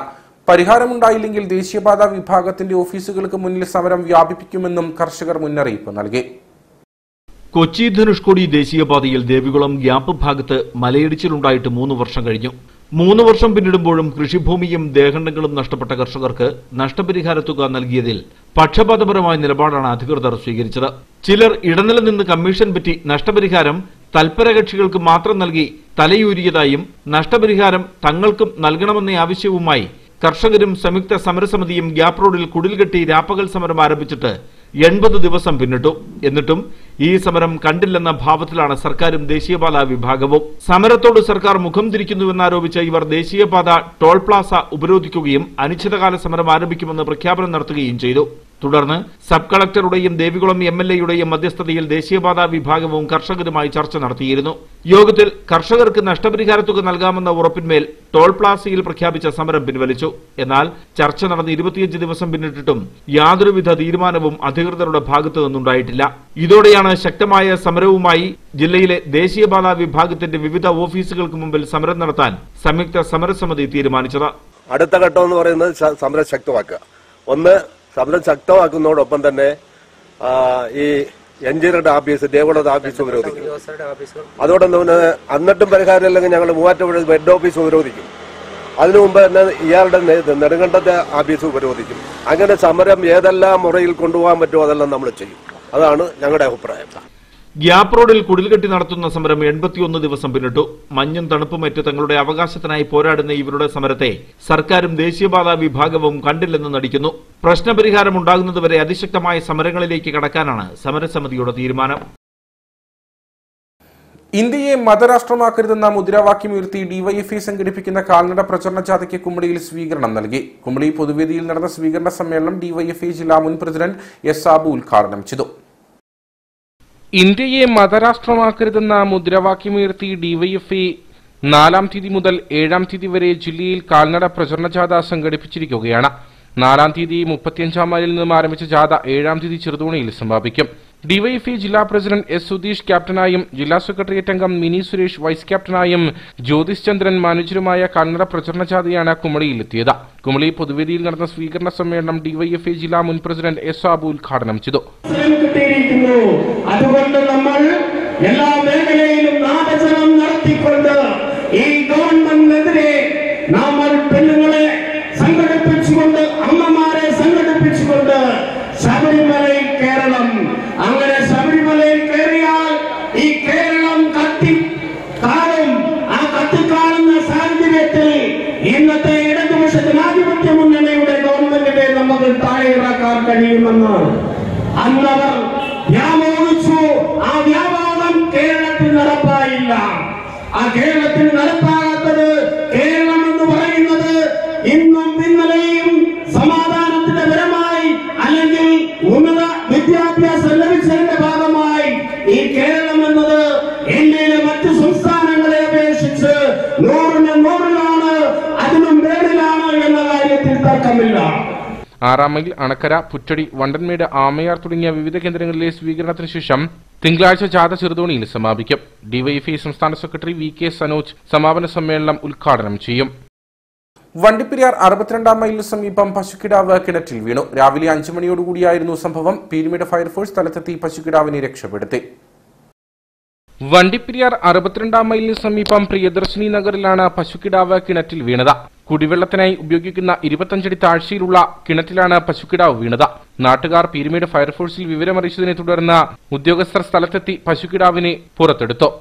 പരിഹാരമുണ്ടായില്ലെങ്കിൽ ദേശീയപാത വിഭാഗത്തിന്റെ ഓഫീസുകൾക്ക് മുന്നിൽ സമരം വ്യാപിപ്പിക്കുമെന്നും കർഷകർ മുന്നറിയിപ്പ് നൽകി കൊച്ചി ധനുഷ്കോടി ദേശീയപാതയിൽ ദേവികുളം ഗ്യാപ്പ് ഭാഗത്ത് മലയിടിച്ചിലുണ്ടായിട്ട് മൂന്ന് വർഷം കഴിഞ്ഞു മൂന്ന് വർഷം പിന്നിടുമ്പോഴും കൃഷിഭൂമിയും ദേഹണ്ഡങ്ങളും നഷ്ടപ്പെട്ട കർഷകർക്ക് നഷ്ടപരിഹാര തുക നൽകിയതിൽ പക്ഷപാതപരമായ നിലപാടാണ് അധികൃതർ സ്വീകരിച്ചത് ചിലർ ഇടനില നിന്ന് കമ്മീഷൻ പറ്റി നഷ്ടപരിഹാരം തൽപര കക്ഷികൾക്ക് മാത്രം നൽകി തലയൂരിയതായും നഷ്ടപരിഹാരം തങ്ങൾക്കും നൽകണമെന്ന ആവശ്യവുമായി കർഷകരും സംയുക്ത സമരസമിതിയും ഗ്യാപ് റോഡിൽ കുടിൽകെട്ടി രാപ്പകൽ സമരം ആരംഭിച്ചിട്ട് എൺപത് ദിവസം പിന്നിട്ടു എന്നിട്ടും ഈ സമരം കണ്ടില്ലെന്ന ഭാവത്തിലാണ് സർക്കാരും ദേശീയപാത വിഭാഗവും സമരത്തോട് സർക്കാർ മുഖം തിരിക്കുന്നുവെന്നാരോപിച്ച് ഇവർ ദേശീയപാത ടോൾ പ്ലാസ ഉപരോധിക്കുകയും അനിശ്ചിതകാല സമരം ആരംഭിക്കുമെന്ന് പ്രഖ്യാപനം നടത്തുകയും ചെയ്തു തുടർന്ന് സബ് കളക്ടറുടെയും ദേവികുളം എം എൽ എയുടെയും മധ്യസ്ഥതയിൽ ദേശീയപാത വിഭാഗവും കർഷകരുമായി ചർച്ച നടത്തിയിരുന്നു യോഗത്തിൽ കർഷകർക്ക് നഷ്ടപരിഹാര തുക നൽകാമെന്ന ഉറപ്പിന്മേൽ ടോൾ പ്ലാസയിൽ പ്രഖ്യാപിച്ച സമരം പിൻവലിച്ചു എന്നാൽ ചർച്ച നടന്ന് ഇരുപത്തിയഞ്ച് ദിവസം പിന്നിട്ടിട്ടും യാതൊരുവിധ തീരുമാനവും അധികൃതരുടെ ഭാഗത്തു നിന്നുണ്ടായിട്ടില്ല ഇതോടെയാണ് ശക്തമായ സമരവുമായി ജില്ലയിലെ ദേശീയപാത വിഭാഗത്തിന്റെ വിവിധ ഓഫീസുകൾക്ക് മുമ്പിൽ സമരം നടത്താൻ സംയുക്ത സമരസമിതി തീരുമാനിച്ചത് അടുത്ത ഘട്ടം എന്ന് പറയുന്നത് ശ- സമരം ശക്തമാക്കുക ഒന്ന് സമരം ശക്തമാക്കുന്നതോടൊപ്പം തന്നെ ആ, ഈ എഞ്ചിനീയറുടെ ഓഫീസ് ദേവകുളത്തെ ഓഫീസ് ഉപരോധിക്കും അതോടൊപ്പം തന്നെ എന്നിട്ടും പരിഹാരം ഇല്ലെങ്കിൽ ഞങ്ങൾ മൂവാറ്റുപുഴ ഹെഡ് ഓഫീസ് ഉപരോധിക്കും അതിനു മുമ്പ് തന്നെ ഇയാളുടെ നെ- നെടുങ്കണ്ടത്തെ ഓഫീസ് ഉപരോധിക്കും അങ്ങനെ സമരം ഏതെല്ലാം മുറയിൽ കൊണ്ടുപോകാൻ പറ്റുമോ അതെല്ലാം നമ്മൾ ചെയ്യും അതാണ് ഞങ്ങളുടെ അഭിപ്രായം ഗ്യാപ് റോഡിൽ കുടിൽകെട്ടി നടത്തുന്ന സമരം എൺപത്തിയൊന്ന് ദിവസം പിന്നിട്ടു മഞ്ഞും തണുപ്പുമേറ്റ് തങ്ങളുടെ അവകാശത്തിനായി പോരാടുന്ന ഇവരുടെ സമരത്തെ സർക്കാരും ദേശീയപാത വിഭാഗവും കണ്ടില്ലെന്ന് നടിക്കുന്നു പ്രശ്നപരിഹാരം ഉണ്ടാകുന്നതുവരെ അതിശക്തമായ സമരങ്ങളിലേക്ക് കടക്കാനാണ് സമരസമിതിയുടെ തീരുമാനം ഇന്ത്യയെ മതരാഷ്ട്രമാക്കരുതെന്ന മുദ്രാവാക്യം ഉയർത്തി ഡിവൈഎഫ്ഐ സംഘടിപ്പിക്കുന്ന കാൽനട പ്രചരണ ജാഥയ്ക്ക് കുമളിയിൽ സ്വീകരണം നൽകി കുമളി പൊതുവേദിയിൽ നടന്ന സ്വീകരണ സമ്മേളനം ഡിവൈഎഫ്ഐ ജില്ലാ മുൻ പ്രസിഡന്റ് എസ് സാബു ഉദ്ഘാടനം ചെയ്തു ഇന്ത്യയെ മതരാഷ്ട്രമാക്കരുതെന്ന മുദ്രാവാക്യമുയർത്തി ഡിവൈഎഫ്ഐ നാലാം തീയതി മുതൽ ഏഴാം തീയതി വരെ ജില്ലയിൽ കാൽനട പ്രചരണ ജാഥ സംഘടിപ്പിച്ചിരിക്കുകയാണ് നാലാം തീയതി മുപ്പത്തിയഞ്ചാം മൈലിൽ നിന്നും ആരംഭിച്ച ജാഥ ഏഴാം തീയതി ചെറുതോണിയിൽ സമാപിക്കും ഡിവൈഎഫ്ഐ ജില്ലാ പ്രസിഡന്റ് എസ് സുധീഷ് ക്യാപ്റ്റനായും ജില്ലാ സെക്രട്ടേറിയറ്റ് അംഗം മിനി സുരേഷ് വൈസ് ക്യാപ്റ്റനായും ജ്യോതിഷ് ചന്ദ്രൻ മാനേജരുമായ കന്നഡ പ്രചരണ ജാഥയാണ് കുമളിയിലെത്തിയത് കുമളി പൊതുവേദിയിൽ നടന്ന സ്വീകരണ സമ്മേളനം ഡിവൈഎഫ്ഐ ജില്ലാ മുൻ പ്രസിഡന്റ് എസ് സാബു ഉദ്ഘാടനം ചെയ്തു കിട്ടിയിരിക്കുന്നു അതുകൊണ്ട് നമ്മൾ എല്ലാ മേഖലയിലും നാടചനം നടത്തിക്കൊണ്ട് ഈ ഗവൺമെന്റിനെതിരെ നമ്മൾ പെണ്ണുങ്ങളെ സംഘടിപ്പിച്ചുകൊണ്ട് അമ്മമാരെ സംഘടിപ്പിച്ചുകൊണ്ട് ശബരിമലയിൽ കയറണം അങ്ങനെ ശബരിമലയിൽ കയറിയാൽ ഈ കേരളം കത്തി കാണും ആ കത്തിക്കാണുന്ന സാഹചര്യത്തിൽ ഇന്നത്തെ ഇടതുപക്ഷ ജനാധിപത്യ മുന്നണിയുടെ ഗവൺമെന്റിനെ നമുക്ക് താഴെ ഇറക്കാൻ കഴിയുമെന്ന് അന്നവർ വ്യാമോഹിച്ചു ആ വ്യാമോഹം കേരളത്തിൽ നടപ്പായില്ല ആ കേരളത്തിൽ നടപ്പാകാത്തത് കേരളം എന്ന് പറയുന്നത് ഇന്നും ഇന്നലെയും സമാധാനത്തിന്റെ പരമായി അല്ലെങ്കിൽ ഉന്നത വിദ്യാഭ്യാസം ലഭിച്ചതിന്റെ ഭാഗമായി ഈ കേരളം എന്നത് ഇന്ത്യയിലെ മറ്റു സംസ്ഥാനങ്ങളെ അപേക്ഷിച്ച് നൂറിന് നൂറിലാണ് അതിനും മേളിലാണ് എന്ന കാര്യത്തിൽ തർക്കമില്ല ആറാം മൈൽ അണക്കര പുറ്റടി വണ്ടൻമേട് ആമയാർ തുടങ്ങിയ വിവിധ കേന്ദ്രങ്ങളിലെ സ്വീകരണത്തിന് ശേഷം തിങ്കളാഴ്ച ജാഥ ചെറുതോണിയിൽ സമാപിക്കും ഡിവൈഎഫ്ഐ സംസ്ഥാന സെക്രട്ടറി വി കെ സനോജ് സമാപന സമ്മേളനം ഉദ്ഘാടനം ചെയ്യും വണ്ടിപ്പെരിയാർ അറുപത്തിരണ്ടാം മൈലിന് സമീപം പശുക്കിടാവ് കിണറ്റിൽ വീണു രാവിലെ അഞ്ചു മണിയോടുകൂടിയായിരുന്നു സംഭവം പീരുമേട് ഫയർഫോഴ്സ് സ്ഥലത്തെത്തി പശുക്കിടാവിനെ രക്ഷപ്പെടുത്തി വണ്ടിപ്പെരിയാർ അറുപത്തിരണ്ടാം മൈലിന് സമീപം പ്രിയദർശിനി നഗറിലാണ് പശുക്കിടാവ് കിണറ്റിൽ വീണത് കുടിവെള്ളത്തിനായി ഉപയോഗിക്കുന്ന ഇരുപത്തഞ്ചടി താഴ്ചയിലുള്ള കിണറ്റിലാണ് പശുക്കിടാവ് വീണത് നാട്ടുകാർ പീരുമേട് ഫയർഫോഴ്സിൽ വിവരമറിയിച്ചതിനെ തുടർന്ന് ഉദ്യോഗസ്ഥർ സ്ഥലത്തെത്തി പശുക്കിടാവിനെ പുറത്തെടുത്തു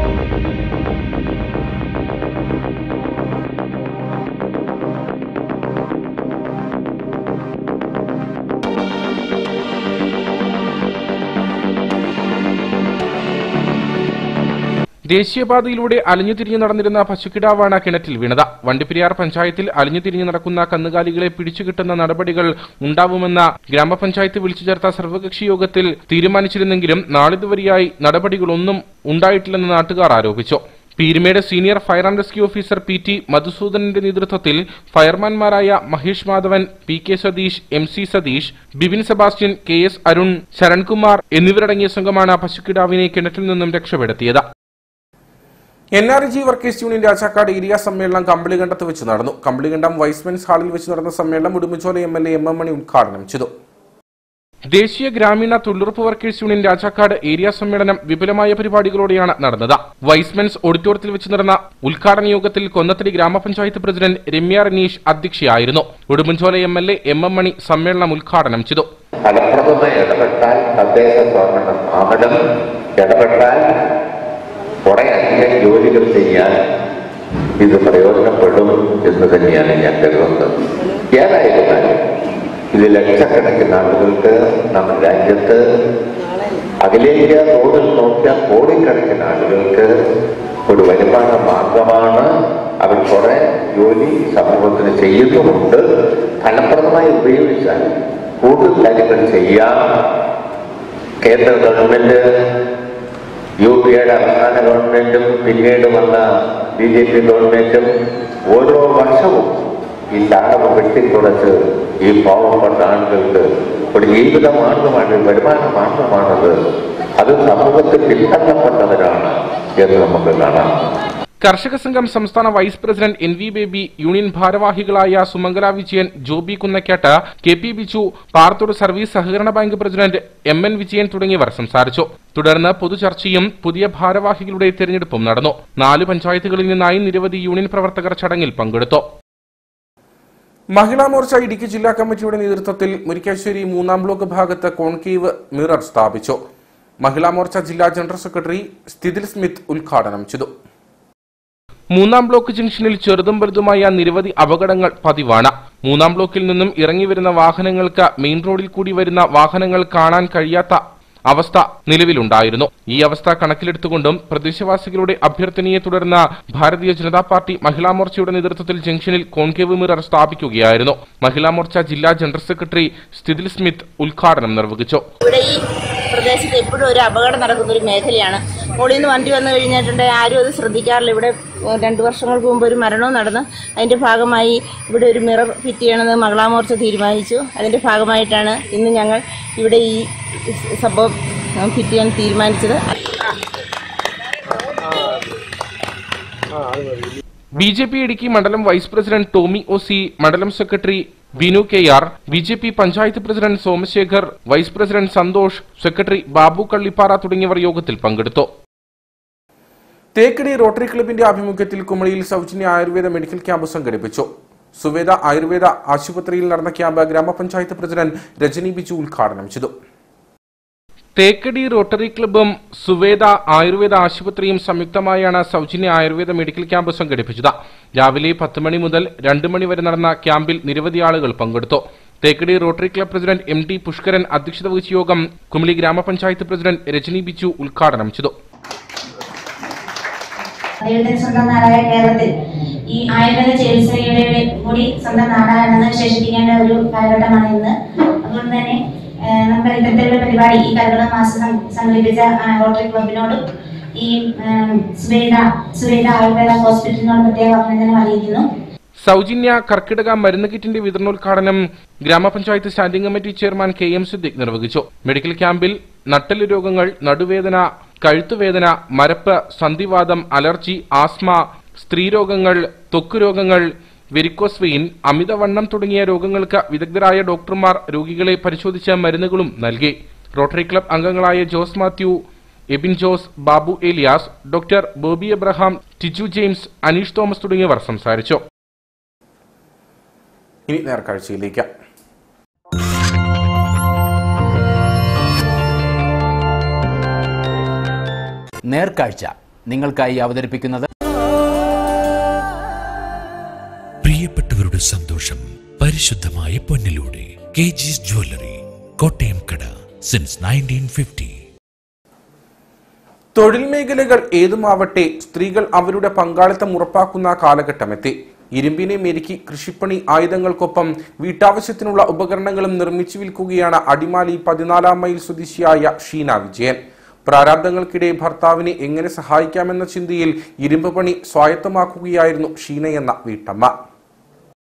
ദേശീയപാതയിലൂടെ അലിഞ്ഞുതിരിഞ്ഞ് നടന്നിരുന്ന പശുക്കിടാവാണ് കിണറ്റിൽ വീണത് വണ്ടിപ്പെരിയാർ പഞ്ചായത്തിൽ അലിഞ്ഞുതിരിഞ്ഞ് നടക്കുന്ന കന്നുകാലികളെ പിടിച്ചുകിട്ടുന്ന നടപടികൾ ഉണ്ടാവുമെന്ന ഗ്രാമപഞ്ചായത്ത് വിളിച്ചു ചേർത്ത സർവകക്ഷി യോഗത്തിൽ തീരുമാനിച്ചിരുന്നെങ്കിലും നാളിതുവരെയായി നടപടികളൊന്നും ഉണ്ടായിട്ടില്ലെന്ന് നാട്ടുകാർ ആരോപിച്ചു Peerumedu senior fire and rescue officer P T മധുസൂദനന്റെ നേതൃത്വത്തിൽ ഫയർമാൻമാരായ Mahesh Madhavan P K Satheesh M C Satheesh Bipin Sebastian K S Arun Sarankumar എന്നിവരടങ്ങിയ സംഘമാണ് പശുക്കിടാവിനെ കിണറ്റിൽ നിന്നും രക്ഷപ്പെടുത്തിയത് N R G workers union Rajakkad area സമ്മേളനം കമ്പളികണ്ടത്ത് വെച്ച് നടന്നു കമ്പളികണ്ടം വൈസ്മെൻസ് ഹാളിൽ വെച്ച് നടന്ന സമ്മേളനം Udumbanchola M L A M M Mani ഉദ്ഘാടനം ചെയ്തു ദേശീയ ഗ്രാമീണ തൊഴിലുറപ്പ് വർക്കേഴ്സ് യൂണിയൻ രാജാക്കാട് ഏരിയ സമ്മേളനം വിപുലമായ പരിപാടികളോടെയാണ് നടന്നത് വൈസ്മെൻസ് ഓഡിറ്റോറിയത്തിൽ വെച്ച് നടന്ന ഉദ്ഘാടന യോഗത്തിൽ കൊന്നത്തടി ഗ്രാമപഞ്ചായത്ത് പ്രസിഡന്റ് രമ്യ റനീഷ് അധ്യക്ഷയായിരുന്നു Udumbanchola M L A M M Mani സമ്മേളനം ഉദ്ഘാടനം ചെയ്തു ഫലപ്രദമായി ഇടപെട്ടാൽ തദ്ദേശ സ്വയംഭരണ സ്ഥാപനം ഇടപെട്ടാൽ കുറെ അധികം ജോലികൾ ചെയ്യാൻ ഇത് പ്രയോജനപ്പെടും എന്ന് തന്നെയാണ് ഞാൻ കരുതുന്നത് ഏതായിരുന്നാലും ഇത് ലക്ഷക്കണക്കിന് ആളുകൾക്ക് നമ്മുടെ രാജ്യത്ത് അഖിലേന്ത്യാ തോതിൽ നോക്കിയാൽ കോടിക്കണക്കിന് ആളുകൾക്ക് ഒരു വരുമാന മാർഗമാണ് അവർ കുറെ ജോലി സമൂഹത്തിന് ചെയ്യുന്നുമുണ്ട് ഫലപ്രദമായി ഉപയോഗിച്ചാൽ കൂടുതൽ കാര്യങ്ങൾ ചെയ്യാം കേന്ദ്ര ഗവൺമെന്റ് യു പി എയുടെ അവസാന ഗവൺമെന്റും പിന്നീട് വന്ന ബി ജെ പി ഗവൺമെന്റും ഓരോ വർഷവും ഈ താളവ് വെട്ടിക്കുറച്ച് ഈ പാവപ്പെട്ട ആളുകൾക്ക് ഒരു ജീവിത മാർഗമാണ് വരുമാന മാർഗമാണത് അത് സമൂഹത്തിൽ പിന്തള്ളപ്പെട്ടവരാണ് എന്ന് നമുക്ക് കാണാം കർഷക സംഘം സംസ്ഥാന vice president N V Baby union ഭാരവാഹികളായ Sumangala Vijayan Joby Kunnakkattu K P Biju Parathodu service സഹകരണ bank president M N Vijayan തുടങ്ങിയവർ സംസാരിച്ചു തുടർന്ന് പൊതുചർച്ചയും പുതിയ ഭാരവാഹികളുടെ തെരഞ്ഞെടുപ്പും നടന്നു നാല് പഞ്ചായത്തുകളിൽ നിന്നായി നിരവധി യൂണിയൻ പ്രവർത്തകർ ചടങ്ങിൽ പങ്കെടുത്തു മഹിളാ മോർച്ച ഇടുക്കി ജില്ലാ കമ്മിറ്റിയുടെ നേതൃത്വത്തിൽ മുരിക്കാശ്ശേരി മൂന്നാം ബ്ലോക്ക് ഭാഗത്ത് കോൺകേവ് മിറർ സ്ഥാപിച്ചു മഹിളാ മോർച്ച ജില്ലാ ജനറൽ സെക്രട്ടറി സ്ഥിതിൽ സ്മിത്ത് ഉദ്ഘാടനം ചെയ്തു മൂന്നാം ബ്ലോക്ക് ജംഗ്ഷനിൽ ചെറുതും വലുതുമായ നിരവധി അപകടങ്ങൾ പതിവാണ് മൂന്നാം ബ്ലോക്കിൽ നിന്നും ഇറങ്ങി വരുന്ന വാഹനങ്ങൾക്ക് മെയിൻ റോഡിൽ കൂടി വരുന്ന വാഹനങ്ങൾ കാണാൻ കഴിയാത്ത അവസ്ഥ നിലവിലുണ്ടായിരുന്നു ഈ അവസ്ഥ കണക്കിലെടുത്തുകൊണ്ടും പ്രദേശവാസികളുടെ അഭ്യർത്ഥനയെ തുടർന്ന് ഭാരതീയ ജനതാ പാർട്ടി മഹിളാ മോർച്ചയുടെ നേതൃത്വത്തിൽ ജംഗ്ഷനിൽ കോൺകേവ് മിറർ സ്ഥാപിക്കുകയായിരുന്നു മഹിളാ മോർച്ച ജില്ലാ ജനറൽ സെക്രട്ടറി സ്ഥിതിൽ സ്മിത്ത് ഉദ്ഘാടനം നിർവഹിച്ചു ഇവിടെ ഈ പ്രദേശത്ത് എപ്പോഴും ഒരു അപകടം നടക്കുന്ന ഒരു മേഖലയാണ് മുകളിൽ നിന്ന് വണ്ടി വന്നു കഴിഞ്ഞിട്ടുണ്ടെങ്കിൽ ആരും അത് ശ്രദ്ധിക്കാറില്ല ഇവിടെ ഏഹ്, രണ്ടു വർഷങ്ങൾക്ക് മുമ്പ് ഒരു മരണവും നടന്ന് അതിന്റെ ഭാഗമായി ഇവിടെ ഒരു മിറർ ഫിറ്റ് ചെയ്യണമെന്ന് മകളാ മോർച്ച തീരുമാനിച്ചു അതിന്റെ ഭാഗമായിട്ടാണ് ഇന്ന് ഞങ്ങൾ ഇവിടെ ഈ സംഭവം ഏഹ്, ഫിറ്റ് ചെയ്യാൻ തീരുമാനിച്ചത് ബി ജെ പി ഇടുക്കി മണ്ഡലം vice president Tomy O C മണ്ഡലം secretary Binu K R B J P panchayat president Somasekhar vice president Santhosh secretary Babu Kallippara തുടങ്ങിയവർ യോഗത്തിൽ പങ്കെടുത്തു തേക്കടി റോട്ടറി ക്ലബിന്റെ ആഭിമുഖ്യത്തിൽ കുമളിയിൽ സൗജന്യ ആയുർവേദ മെഡിക്കൽ ക്യാമ്പ് സംഘടിപ്പിച്ചു സുവേദ ആയുർവേദ ആശുപത്രിയിൽ നടന്ന ക്യാമ്പ് ഗ്രാമപഞ്ചായത്ത് പ്രസിഡന്റ് രജനി ബിജു ഉദ്ഘാടനം ചെയ്തു തേക്കടി റോട്ടറി ക്ലബും സുവേദ ആയുർവേദ ആശുപത്രിയും സംയുക്തമായാണ് സൗജന്യ ആയുർവേദ മെഡിക്കൽ ക്യാമ്പ് സംഘടിപ്പിച്ചത് രാവിലെ പത്ത് മണി മുതൽ രണ്ട് മണി വരെ നടന്ന ക്യാമ്പിൽ നിരവധി ആളുകൾ പങ്കെടുത്തു Thekkady rotary club president M T Pushkaran അധ്യക്ഷത വഹിച്ച യോഗം കുമളി ഗ്രാമപഞ്ചായത്ത് പ്രസിഡന്റ് രജനി ബിജു ഉദ്ഘാടനം ചെയ്തു ദൈവത്തിന് സ്വന്തം നാടായ കേരളത്തിൽ ഈ ആയുർവേദ ചികിത്സയുടെ കൂടി സ്വന്തം നാടാണെന്ന് വിശേഷിപ്പിക്കേണ്ട ഒരു കാലഘട്ടമാണ് ഇന്ന് അതുകൊണ്ട് തന്നെ ഏഹ്, നമ്മുടെ ഇത്തരത്തിലുള്ള പരിപാടി ഈ കർക്കിടക മാസം സം- സംഘടിപ്പിച്ച ആ, റോട്ടറി ക്ലബിനോടും ഈ ഏഹ്, സുവേദ സുവേദ ആയുർവേദ ഹോസ്പിറ്റലിനോട് പ്രത്യേക അഭിനന്ദനം അറിയിക്കുന്നു സൗജന്യ കർക്കിടക മരുന്ന് കിറ്റിന്റെ വിതരണോദ്ഘാടനം ഗ്രാമപഞ്ചായത്ത് standing committee chairman K M Siddique നിർവഹിച്ചു മെഡിക്കൽ ക്യാമ്പിൽ നട്ടല് രോഗങ്ങൾ നടുവേദന കഴുത്തുവേദന മരപ്പ് സന്ധിവാദം അലർജി ആസ്മ സ്ത്രീരോഗങ്ങൾ ത്വക്ക് രോഗങ്ങൾ വെരിക്കോസ് വെയിൻ അമിതവണ്ണം തുടങ്ങിയ രോഗങ്ങൾക്ക് വിദഗ്ധരായ ഡോക്ടർമാർ രോഗികളെ പരിശോധിച്ച മരുന്നുകളും നൽകി റോട്ടറി ക്ലബ് അംഗങ്ങളായ ജോസ് മാത്യു എബിൻ ജോസ് ബാബു ഏലിയാസ് ഡോക്ടർ ബോബി എബ്രഹാം ടിജു ജെയിംസ് അനീഷ് തോമസ് തുടങ്ങിയവർ സംസാരിച്ചു ഇനി നേർക്കാഴ്ചയിലേക്ക് നേർക്കാഴ്ച നിങ്ങൾക്കായി അവതരിപ്പിക്കുന്നത് പ്രിയപ്പെട്ടവരുടെ സന്തോഷം പരിശുദ്ധമായ പൊന്നിലൂടെ കെ ജിസ് ജ്വല്ലറി കോട്ടയം കട സിൻസ് നയൻറ്റീൻ ഫിഫ്റ്റി തൊഴിൽ മേഖലകൾ ഏതുമാവട്ടെ സ്ത്രീകൾ അവരുടെ പങ്കാളിത്തം ഉറപ്പാക്കുന്ന കാലഘട്ടമെത്തി ഇരുമ്പിനെ മെരുക്കി കൃഷിപ്പണി ആയുധങ്ങൾക്കൊപ്പം വീട്ടാവശ്യത്തിനുള്ള ഉപകരണങ്ങളും നിർമ്മിച്ചു വിൽക്കുകയാണ് അടിമാലി പതിനാലാം മൈൽ സ്വദേശിയായ ഷീന വിജയൻ പ്രാരാബ്ദങ്ങൾക്കിടെ ഭർത്താവിനെ എങ്ങനെ സഹായിക്കാമെന്ന ചിന്തയിൽ ഇരുമ്പ് പണി സ്വായത്തമാക്കുകയായിരുന്നു ഷീന എന്ന വീട്ടമ്മ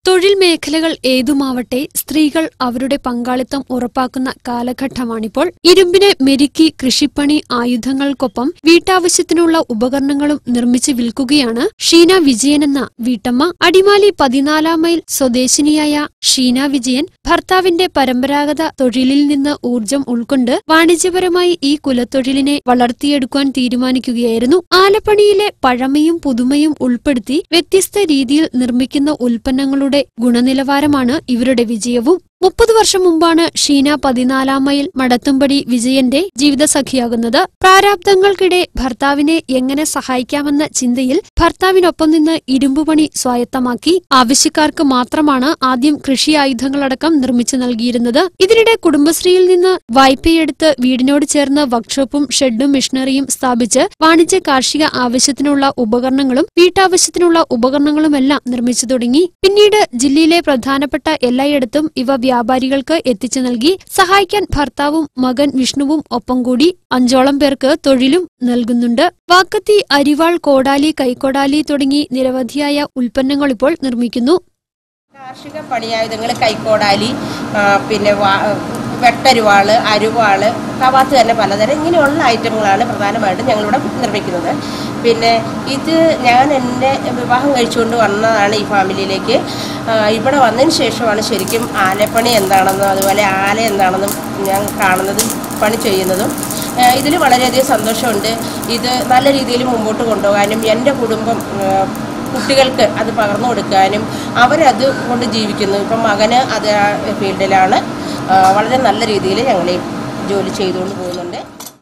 തൊഴിൽ മേഖലകൾ ഏതുമാവട്ടെ സ്ത്രീകൾ അവരുടെ പങ്കാളിത്തം ഉറപ്പാക്കുന്ന കാലഘട്ടമാണിപ്പോൾ ഇരുമ്പിനെ മെരുക്കി കൃഷിപ്പണി ആയുധങ്ങൾക്കൊപ്പം വീട്ടാവശ്യത്തിനുള്ള ഉപകരണങ്ങളും നിർമ്മിച്ച് വിൽക്കുകയാണ് ഷീന വിജയൻ എന്ന വീട്ടമ്മ അടിമാലി പതിനാലാം മൈൽ സ്വദേശിനിയായ ഷീന വിജയൻ ഭർത്താവിന്റെ പരമ്പരാഗത തൊഴിലിൽ നിന്ന് ഊർജം ഉൾക്കൊണ്ട് വാണിജ്യപരമായി ഈ കുലത്തൊഴിലിനെ വളർത്തിയെടുക്കുവാൻ തീരുമാനിക്കുകയായിരുന്നു ആലപ്പണിയിലെ പഴമയും പുതുമയും ഉൾപ്പെടുത്തി വ്യത്യസ്ത രീതിയിൽ നിർമ്മിക്കുന്ന ഉൽപ്പന്നങ്ങളുടെ ഗുണനിലവാരമാണ് ഇവരുടെ വിജയവും മുപ്പത് വർഷം മുമ്പാണ് ഷീന പതിനാലാം മൈൽ മടത്തുംപടി വിജയന്റെ ജീവിതസഖിയാകുന്നത് പ്രാരാബ്ദങ്ങൾക്കിടെ ഭർത്താവിനെ എങ്ങനെ സഹായിക്കാമെന്ന ചിന്തയിൽ ഭർത്താവിനൊപ്പം നിന്ന് ഇരുമ്പുപണി സ്വായത്തമാക്കി ആവശ്യക്കാർക്ക് മാത്രമാണ് ആദ്യം കൃഷി ആയുധങ്ങളടക്കം നിർമ്മിച്ചു നൽകിയിരുന്നത് ഇതിനിടെ കുടുംബശ്രീയിൽ നിന്ന് വായ്പയെടുത്ത് വീടിനോട് ചേർന്ന് വർക്ക്ഷോപ്പും ഷെഡും മിഷനറിയും സ്ഥാപിച്ച് വാണിജ്യ കാർഷിക ആവശ്യത്തിനുള്ള ഉപകരണങ്ങളും വീട്ടാവശ്യത്തിനുള്ള ഉപകരണങ്ങളുമെല്ലാം നിർമ്മിച്ചു തുടങ്ങി പിന്നീട് ജില്ലയിലെ പ്രധാനപ്പെട്ട എല്ലായിടത്തും ഇവ വ്യാപാരികൾക്ക് എത്തിച്ചു നൽകി സഹായിക്കാൻ ഭർത്താവും മകൻ വിഷ്ണുവും ഒപ്പം കൂടി അഞ്ചോളം പേർക്ക് തൊഴിലും നൽകുന്നുണ്ട് വാക്കത്തി അരിവാൾ കോടാലി കൈക്കോടാലി തുടങ്ങി നിരവധിയായ ഉൽപ്പന്നങ്ങൾ ഇപ്പോൾ നിർമ്മിക്കുന്നു കാർഷിക പണിയായുധങ്ങൾ കൈക്കോടാലി ആ, പിന്നെ വാ വെട്ടരുവാള് അരുവാള് കവാത്ത് തന്നെ പലതരം ഇങ്ങനെയുള്ള ഐറ്റങ്ങളാണ് പ്രധാനമായിട്ടും ഞങ്ങളിവിടെ നിർമ്മിക്കുന്നത് പിന്നെ ഇത് ഞാൻ എൻ്റെ വിവാഹം കഴിച്ചുകൊണ്ട് വന്നതാണ് ഈ ഫാമിലിയിലേക്ക് ആ, ഇവിടെ വന്നതിന് ശേഷമാണ് ശരിക്കും ആലപ്പണി എന്താണെന്നും അതുപോലെ ആല എന്താണെന്നും ഞാൻ കാണുന്നതും പണി ചെയ്യുന്നതും ഇതിൽ വളരെയധികം സന്തോഷമുണ്ട് ഇത് നല്ല രീതിയിൽ മുമ്പോട്ട് കൊണ്ടുപോകാനും എൻ്റെ കുടുംബം ആ, കുട്ടികൾക്ക് അത് പകർന്നു കൊടുക്കാനും അവരത് കൊണ്ട് ജീവിക്കുന്നു ഇപ്പം മകന് അത് ആ ഫീൽഡിലാണ് ആ, വളരെ നല്ല രീതിയിൽ ഞങ്ങൾ ഈ ജോലി ചെയ്തുകൊണ്ട് പോകുന്നുണ്ട്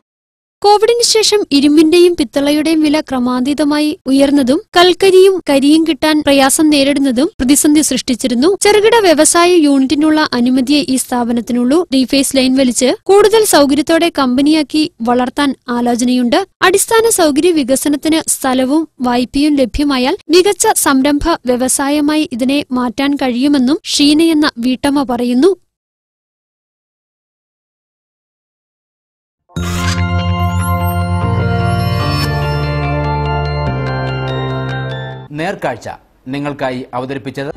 കോവിഡിന് ശേഷം ഇരുമ്പിന്റെയും പിത്തളയുടെയും വില ക്രമാതീതമായി ഉയർന്നതും കൽക്കരിയും കരിയും കിട്ടാൻ പ്രയാസം നേരിടുന്നതും പ്രതിസന്ധി സൃഷ്ടിച്ചിരുന്നു ചെറുകിട വ്യവസായ യൂണിറ്റിനുള്ള അനുമതിയെ ഈ സ്ഥാപനത്തിനുള്ളൂ റീഫേസ് ലൈൻ വലിച്ച് കൂടുതൽ സൗകര്യത്തോടെ കമ്പനിയാക്കി വളർത്താൻ ആലോചനയുണ്ട് അടിസ്ഥാന സൗകര്യ വികസനത്തിന് സ്ഥലവും വായ്പയും ലഭ്യമായാൽ മികച്ച സംരംഭ വ്യവസായമായി ഇതിനെ മാറ്റാൻ കഴിയുമെന്നും ഷീനയെന്ന വീട്ടമ്മ പറയുന്നു നേർക്കാഴ്ച നിങ്ങൾക്കായി അവതരിപ്പിച്ചത്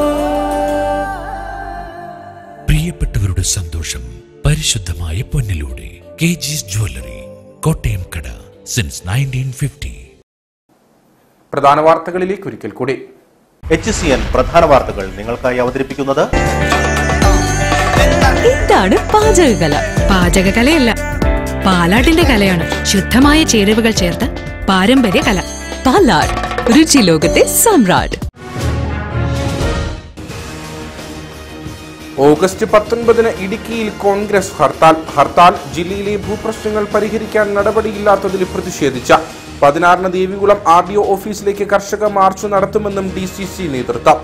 പ്രിയപ്പെട്ടവരുടെ സന്തോഷം പരിശുദ്ധമായ പൊന്നിലൂടെ കെ ജിസ് ജ്വല്ലറി കോട്ടയം കട സിൻസ് നയൻറ്റീൻ ഫിഫ്റ്റി പ്രധാന വാർത്തകളിലേക്ക് ഒരിക്കൽ കൂടി എച്ച് സി എൻ പ്രധാന വാർത്തകൾ നിങ്ങൾക്കായി അവതരിപ്പിക്കുന്നത് എന്താണ് പാചകകല പാചകകലയല്ല പാലാട്ടിന്റെ കലയാണ് ശുദ്ധമായ ചേരുവകൾ ചേർത്ത് പാരമ്പര്യ കല പാലാട് രുചി ലോകത്തെ സമ്രാട്ട് ഓഗസ്റ്റ് പത്തൊൻപതിന് ഇടുക്കിയിൽ കോൺഗ്രസ് ഹർത്താൽ ഹർത്താൽ ജില്ലയിലെ ഭൂപ്രശ്നങ്ങൾ പരിഹരിക്കാൻ നടപടിയില്ലാത്തതിൽ പ്രതിഷേധിച്ച പതിനാറിന് ദേവികുളം ആർ ഡി ഒ ഓഫീസിലേക്ക് കർഷക മാർച്ച് നടത്തുമെന്നും ഡി സി സി നേതൃത്വം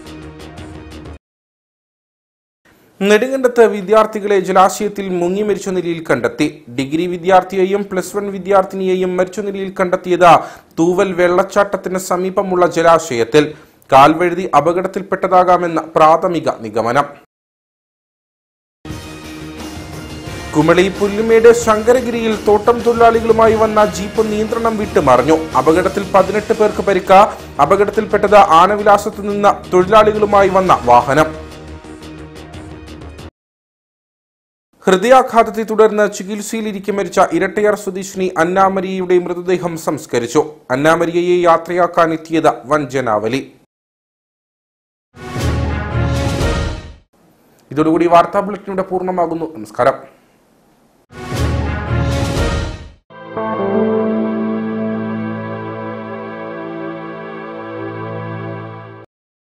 നെടുങ്കണ്ടത്ത് വിദ്യാർത്ഥികളെ ജലാശയത്തിൽ മുങ്ങി മരിച്ച നിലയിൽ കണ്ടെത്തി ഡിഗ്രി വിദ്യാർത്ഥിയെയും പ്ലസ് വൺ വിദ്യാർത്ഥിനിയെയും മരിച്ച നിലയിൽ കണ്ടെത്തിയത് തൂവൽ വെള്ളച്ചാട്ടത്തിന് സമീപമുള്ള ജലാശയത്തിൽ കാൽവഴുതി അപകടത്തിൽപ്പെട്ടതാകാമെന്ന പ്രാഥമിക നിഗമനം കുമളി പുല്ലുമേട് ശങ്കരഗിരിയിൽ തോട്ടം തൊഴിലാളികളുമായി വന്ന ജീപ്പ് നിയന്ത്രണം വിട്ട് മറിഞ്ഞു അപകടത്തിൽ പതിനെട്ട് പേർക്ക് പരിക്ക അപകടത്തിൽപ്പെട്ടത് ആനവിലാസത്തു നിന്ന് തൊഴിലാളികളുമായി വന്ന വാഹനം ഹൃദയാഘാതത്തെ തുടർന്ന് ചികിത്സയിലിരിക്കെ മരിച്ച ഇരട്ടയാർ സ്വദേശിനി അന്നാമരിയയുടെ മൃതദേഹം സംസ്കരിച്ചു അന്നാമരിയയെ യാത്രയാക്കാൻ എത്തിയത് വൻ ജനാവലി ഇതോടുകൂടി വാർത്താ ബുള്ളറ്റിൻ ഇവിടെ പൂർണ്ണമാകുന്നു നമസ്കാരം